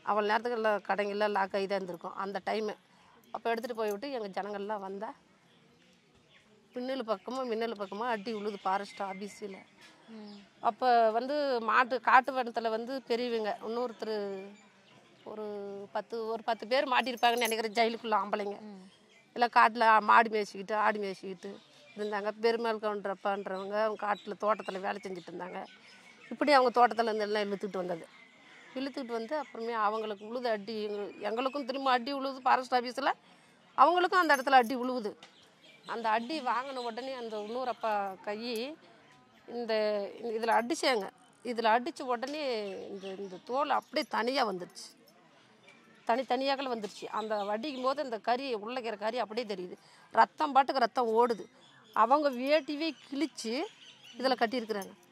அவ்வளோ நேரத்துக்கு எல்லாம் கடைங்கெல்லாம் லாக் ஆகி தான் இருந்திருக்கும் அந்த டைமு அப்போ எடுத்துகிட்டு போய் விட்டு எங்கள் ஜனங்கள்லாம் வந்தால் பின்னல் பக்கமாக மின்னல் பக்கமாக அடி உழுது ஃபாரஸ்ட் ஆஃபீஸில் அப்போ வந்து மாட்டு காட்டு வனத்தில் வந்து பெரியவங்க இன்னொருத்தர் ஒரு பத்து ஒரு பத்து பேர் மாட்டியிருப்பாங்கன்னு நினைக்கிறேன் ஜெயிலுக்குள்ள ஆம்பளைங்க இல்லை காட்டில் மாடு மேய்ச்சிக்கிட்டு ஆடு மேய்ச்சிக்கிட்டு இருந்தாங்க பெருமாள் கவுண்டரப்பான்றவங்க அவங்க காட்டில் தோட்டத்தில் வேலை செஞ்சுட்டு இருந்தாங்க இப்படி அவங்க தோட்டத்தில் இருந்து எல்லாம் இழுத்துக்கிட்டு வந்தது இழுத்துக்கிட்டு வந்து அப்புறமே அவங்களுக்கு உழுது அடி எங்க- எங்களுக்கும் திரும்ப அடி உழுவுது ஃபாரஸ்ட் ஆஃபீஸில் அவங்களுக்கும் அந்த இடத்துல அடி உழுவுது அந்த அடி வாங்கின உடனே அந்த இன்னொரு அப்பா கை இந்த இதில் அடிச்சாங்க இதில் அடித்த உடனே இந்த இந்த தோல் அப்படியே தனியாக வந்துருச்சு தனித்தனியாக வந்துருச்சு அந்த வடிக்கும் போது அந்த கறி உள்ளக்கிற கறி அப்படியே தெரியுது ரத்தம் பாட்டுக்கு ரத்தம் ஓடுது அவங்க வேட்டிவே கிழிச்சு இதில் கட்டியிருக்கிறாங்க